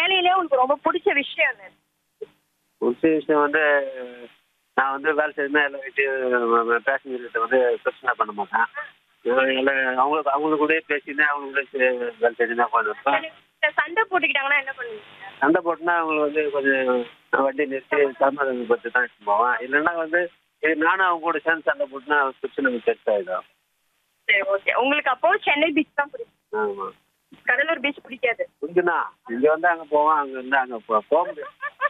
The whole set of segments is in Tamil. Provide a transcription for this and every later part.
வேலையிலே உங்களுக்கு ரொம்ப பிடிச்ச விஷயம் என்ன ஒரு விஷயம் வந்து நான் வந்து வேலை செய்யணும் எல்லா வீட்டையும் பேசஞ்சர்கிட்ட வந்து பிரச்சனை பண்ண மாட்டேன் நான் எல்லாம் அவங்களுக்கு அவங்க கூட பேசினேன் அவங்க கூட சே- வேலை செஞ்சு தான் பண்ணுவேன் இந்த சண்டை போட்டுக்கிட்டாங்கன்னா என்ன பண்ணுவீங்க சண்டை போட்டுனா அவங்களுக்கு வந்து கொஞ்சம் நான் வண்டி நிறுத்தி சமாதானம் பற்றி தான் எடுத்துட்டு போவேன் இல்லைன்னா வந்து இது நானும் அவங்க கூட சேர்ந்து சண்டை போட்டுனா பிரச்சனை பெருசாகிடும் சரி ஓகே உங்களுக்கு அப்போ சென்னை பீச் தான் பிடிக்கும் ஆமாம் கடலூர் பீச் பிடிக்காது புரிஞ்சுண்ணா இங்கே வந்து அங்கே போவேன் அங்கே இருந்து அங்கே போ போக முடியாது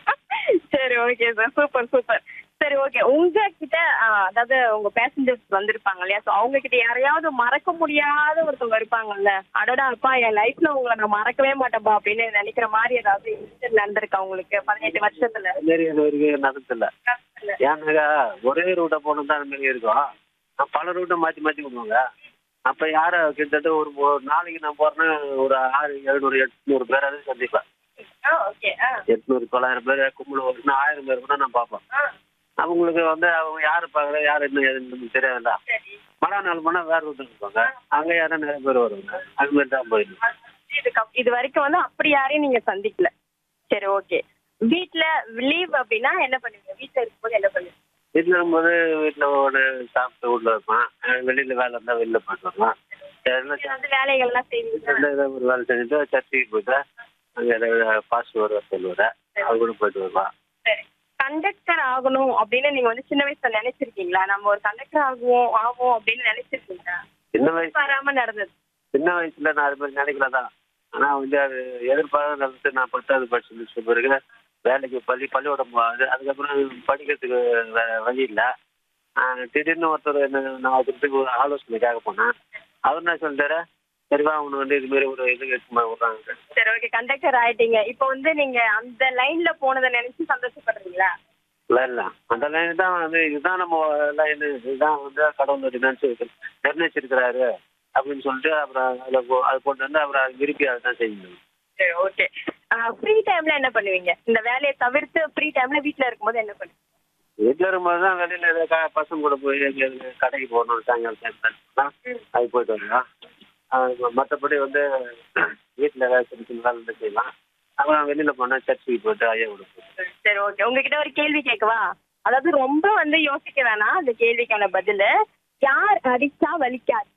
சரி ஓகே சார் சூப்பர் சூப்பர் சரி ஓகே உங்ககிட்ட ஆ, அதாவது உங்க பேசஞ்சர்ஸ் வந்திருப்பாங்க இல்லையா ஸோ அவங்க கிட்ட யாரையாவது மறக்க முடியாத ஒருத்தவங்க இருப்பாங்கல்ல அடடா அப்பா என் லைஃப்ல உங்களை நான் மறக்கவே மாட்டேன்பா அப்படின்னு நினைக்கிற மாதிரி ஏதாவது இன்சிடென்ட் நடந்திருக்கா உங்களுக்கு பதினெட்டு வருஷத்துல அது மாரி இது வரைக்கும் நடந்ததில்ல ஏன்னாக்கா ஒரே ரூட்டை போகணும் தான் அந்த மாதிரி இருக்கும் நான் பல ரூட்டை மாற்றி மாற்றி விடுவாங்க அப்போ யாரை கிட்டத்தட்ட ஒரு ஒரு நாளைக்கு நான் போகிறேன்னா ஒரு ஆறு எழுநூறு எட்நூறு பேராவது சந்திப்பேன் ஓகே ஆ எட்நூறு தொள்ளாயிரம் பேர் கும்பல் ஒரு ஆயிரம் பேர் கூட நான் பார்ப்பேன் ஆ, அவங்களுக்கு வந்து அவங்க யார் பார்க்கல யார் என்ன ஏதுன்னு நமக்கு தெரியாதுல்ல சரி மழை நாள் போனால் வேறு ரூட்டு இருப்பாங்க அங்கே யாரும் நிறைய பேர் வருவாங்க அது மாதிரி தான் போயிடும் இதுக்கு அப்- இது வரைக்கும் வந்து அப்படி யாரையும் நீங்க சந்திக்கல சரி ஓகே வீட்ல லீவ் அப்படின்னா என்ன பண்ணுவீங்க வீட்ல இருக்கும்போது என்ன பண்ணுவீங்க வீட்டில் இருக்கும்போது வீட்டில் ஒரு சாப்பிட்டு வீட்டில் இருப்பேன் வெளியில் வேலை இருந்தால் வெளியில் போயிட்டு வருவேன் எல்லாம் நீங்க வந்து வேலைகள்லாம் செய்வீங்க எந்த ஏதாவது ஒரு வேலை செஞ்சுட்டு சர்ச்சுக்கு போயிட்டு அங்கே ஏதாவது பாஸ்ட் வருவா சொல்லுவார் அவர் கூட போயிட்டு வருவா சரி கண்டக்டர் ஆகணும் அப்படின்னு நீங்க வந்து சின்ன வயசுல நினைச்சிருக்கீங்களா நம்ம ஒரு கண்டக்டர் ஆகுவோம் ஆகும் அப்படின்னு நினைச்சிருக்கீங்களா சின்ன வயசு வராம நடந்தது சின்ன வயசுல நான் அது மாதிரி நினைக்கல தான் ஆனால் வந்து அது எதிர்பாராத நடந்து நான் பத்தாவது படிச்சு முடிச்ச பிறகு வேலைக்கு பள்ளி பள்ளிக்கூடம் போகாது அதுக்கப்புறம் படிக்கிறதுக்கு வேற வழி இல்லை திடீர்னு ஒருத்தர் என்ன நான் ஒருத்தருக்கு ஒரு ஆலோசனைக்காக போனேன் அவர் என்ன சொல்லிட்டாரு சரிவா அவனு வந்து இது மாதிரி ஒரு இது எடுத்து விட்றாங்க சரி ஓகே கண்டக்டர் ஆயிட்டீங்க இப்போ வந்து நீங்க அந்த லைன்ல போனதை நினைச்சு சந்தோஷப்படுறீங்களா இல்லை இல்லை அந்த லைன் தான் வந்து இதுதான் நம்ம லைன் இதுதான் வந்து கடவுள் நினைச்சு நிர்ணயிச்சிருக்கிறாரு அப்படின்னு சொல்லிட்டு அப்புறம் அதில் போ அது போட்டு வந்து அப்புறம் அது விரும்பி அதை தான் செய்யணும் சரி ஓகே ஃப்ரீ டைம்ல என்ன பண்ணுவீங்க இந்த வேலையை தவிர்த்து ஃப்ரீ டைம்ல வீட்ல இருக்கும்போது என்ன பண்ணுவீங்க வீட்டில் இருக்கும்போது தான் வெளியில் ஏதாவது க பசங்க கூட போய் எங்கேயாவது கடைக்கு போகணும் சாயங்காலம் டைம் அது போயிட்டு வரலாம் மற்றபடி வந்து வீட்டில் ஏதாவது சின்ன சின்ன வேலை இருந்தா செய்யலாம் அப்புறம் வெளியில் போனால் சர்ச்சுக்கு போயிட்டு ஐயா கொடுப்போம் சரி ஓகே உங்ககிட்ட ஒரு கேள்வி கேட்கவா அதாவது ரொம்ப வந்து யோசிக்க வேணாம் அந்த கேள்விக்கான பதில் யார் அடிச்சா வலிக்காது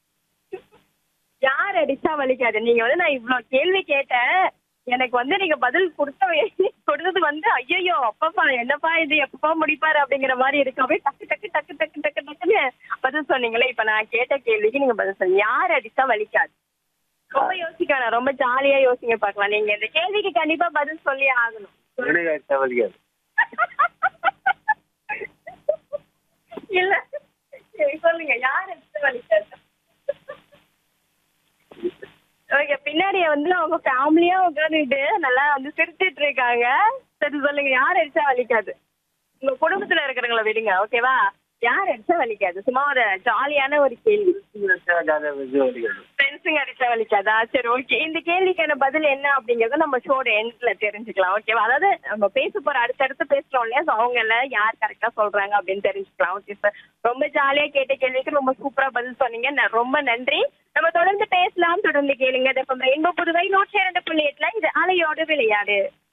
யார் அடிச்சா வலிக்காது நீங்க வந்து நான் இவ்வளவு கேள்வி கேட்டேன் எனக்கு வந்து நீங்க பதில் கொடுத்த வே- கொடுத்தது வந்து ஐயோ அப்பப்பா என்னப்பா இது எப்பப்பா முடிப்பாரு அப்படிங்கிற மாதிரி இருக்கு அப்படியே டக்கு டக்கு டக்கு டக்கு டக்கு டக்குன்னு பதில் சொன்னீங்களே இப்ப நான் கேட்ட கேள்விக்கு நீங்க பதில் சொன்னீங்க யார் அடிச்சா வலிக்காது ரொம்ப யோசிக்க வேணாம் ரொம்ப ஜாலியா யோசிங்க பார்க்கலாம் நீங்க இந்த கேள்விக்கு கண்டிப்பா பதில் சொல்லி ஆகணும் எனக்கு தேவையாது இல்ல சரி சொல்லுங்க யார் எடுத்து வலிக்காது ஓகே பின்னாடி வந்து அவங்க ஃபேமிலியா உட்காந்துட்டு நல்லா வந்து சிரிச்சிட்டு இருக்காங்க சரி சொல்லுங்க யார் அடிச்சா வலிக்காது உங்க குடும்பத்துல இருக்கிறவங்கள விடுங்க ஓகேவா யார் அடிச்சா வலிக்காது சும்மா ஒரு ஜாலியான ஒரு கேள்வி ஜாலியாக வச்சு வலிக்கிறது ஃப்ரெண்ட்ஸுங்க அடிச்சா வலிக்காதா சரி ஓகே இந்த கேள்விக்கான பதில் என்ன அப்படிங்கறத நம்ம ஷோட எண்ட்ல தெரிஞ்சுக்கலாம் ஓகேவா அதாவது நம்ம பேச போற அடுத்தடுத்து பேசுறோம் இல்லையா ஸோ அவங்க எல்லாம் யார் கரெக்டா சொல்றாங்க அப்படின்னு தெரிஞ்சுக்கலாம் ஓகே சார் ரொம்ப ஜாலியா கேட்ட கேள்விக்கு ரொம்ப சூப்பரா பதில் சொன்னீங்க ந- ரொம்ப நன்றி நம்ம தொடர்ந்து பேசலாம் தொடர்ந்து கேளுங்க ரெயின்போ புதுவை நூற்றி இரண்டு புள்ளி எட்டுல இது அலையோடு விளையாடு